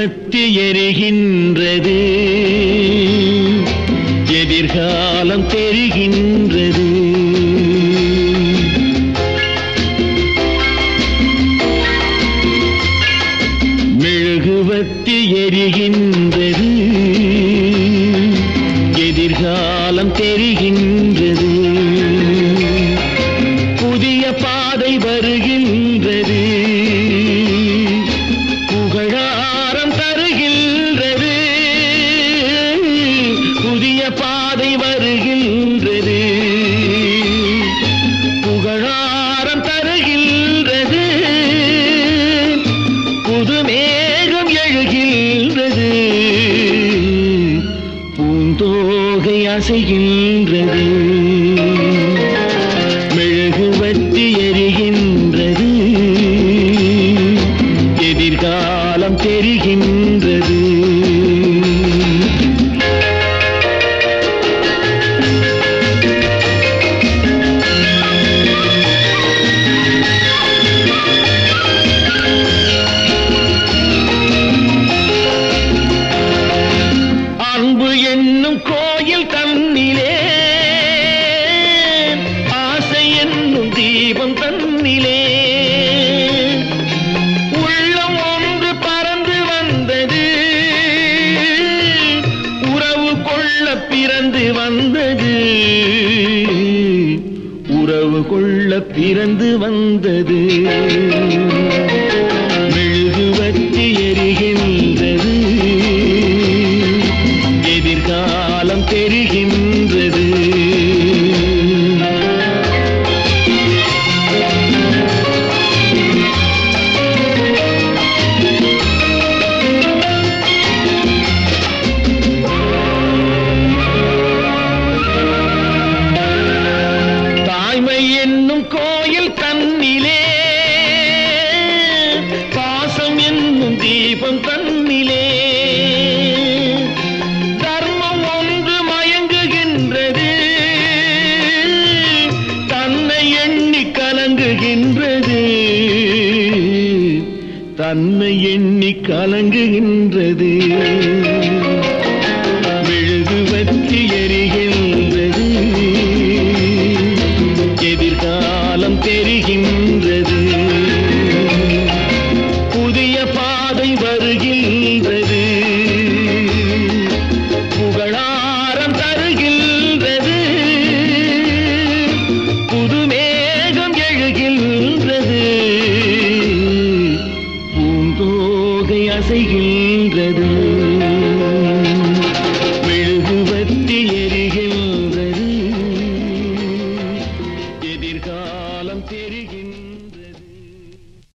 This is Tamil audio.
மெழுகுவத்தி எரிகின்றது எதிர்காலம் தெரிகின்றது மெழுகுவத்தி எரிகின்றது எதிர்காலம் தெரிகின்றது புதிய பாதை வருகின்றது புகழாரம் தருகின்றது புதிய பாதை வருகின்றது புகழாரம் தருகின்றது புது மேகம் எழுகின்றது பூந்தோகை அசைகின்றது மெழுகுவத்தி எரிகின்றது எதிர்காலம் தெரிகின்றது அன்பு என்னும் கோயில் தன்னிலே ஆசை என்னும் தீபம் தன்னிலே உள்ளம் ஒன்று பறந்து வந்தது உறவு கொள்ள பிறந்து வந்தது உறவு கொள்ள பிறந்து வந்தது மெழுகுவத்தி எரிகின்றது எதிர்காலம் தெரிகின்றது தாய்மை என்னும் கோயில் தன்னிலே பாசம் என்னும் தீபம் தன்னிலே தர்மம் ஒன்று மயங்குகின்றது தன்னை எண்ணி கலங்குகின்றது தன்னை எண்ணி கலங்குகின்றது மெழுகுவத்தி எரிகின்றது எதிர்காலம் தெரிகின்றது புதிய பாதை வருகின்றது புகழாரம் தருகின்றது புது மேகம் எழுகின்றது பூந்தோகை அசைகின்றது